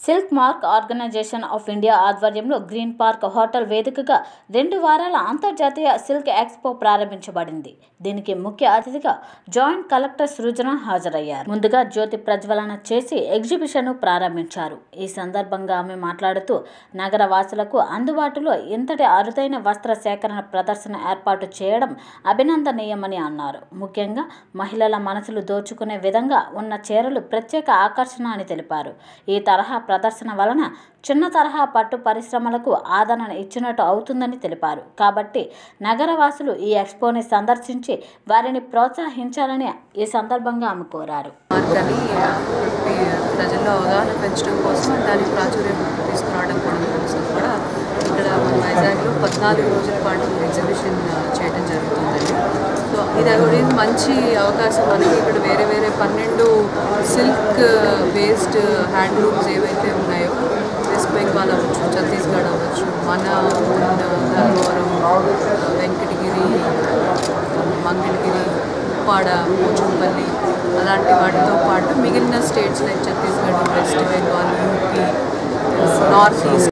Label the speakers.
Speaker 1: silk mark organisation of India ఆధ్వర్యంలో green park hotel వేదికగా రెండు వారాల అంతర్జాతీయ సిల్క్ ఎక్స్పో ప్రారంభించబడింది దీనికి ముఖ్య అతిథిగా జాయింట్ కలెక్టర్ సృజన హాజరయ్యారు ముందుగా జ్యోతి ప్రజ్వలన చేసి ఎగ్జిబిషన్ను ప్రారంభించారు ఈ సందర్భంగా ఆమె మాట్లాడుతూ నగర వాసులకు అందుబాటులో ఇంతటి అరుదైన వస్త్ర సేకరణ ప్రదర్శన ఏర్పాటు చేయడం అభినందనీయమని అన్నారు ముఖ్యంగా మహిళల మనసులు దోచుకునే విధంగా ఉన్న చీరలు ప్రత్యేక ఆకర్షణ అని తెలిపారు ఈ తరహా ప్రదర్శన వలన చిన్న తరహా పట్టు పరిశ్రమలకు ఆదరణ ఇచ్చినట్టు అవుతుందని తెలిపారు కాబట్టి నగరవాసులు ఈ ఎక్స్పోని సందర్శించి వారిని ప్రోత్సహించాలని ఈ సందర్భంగా ఆమె కోరారు
Speaker 2: మార్గాన్ని ప్రజల్లో అవగాహన పెంచడం కోసం దాని ప్రాచుర్యం తీసుకురావడం కోసం కూడా ఇక్కడ మన వైజాగ్లో పద్నాలుగు రోజుల పాటు ఎగ్జిబిషన్ చేయడం జరుగుతుందండి సో ఇది కూడా మంచి అవకాశం మనకి ఇక్కడ వేరే వేరే పన్నెండు సిల్క్ బేస్డ్ హ్యాండ్లూమ్స్ ఏవైతే ఉన్నాయో వెస్ట్ బెంగాల్ అవ్వచ్చు ఛత్తీస్గఢ్ అవ్వచ్చు మన ధర్మవరం వెంకటగిరి మంగళగిరి ఉప్పాడ పోచంపల్లి అలాంటి వాటితో పాటు మిగిలిన states like Chhattisgarh West Bengal UP north east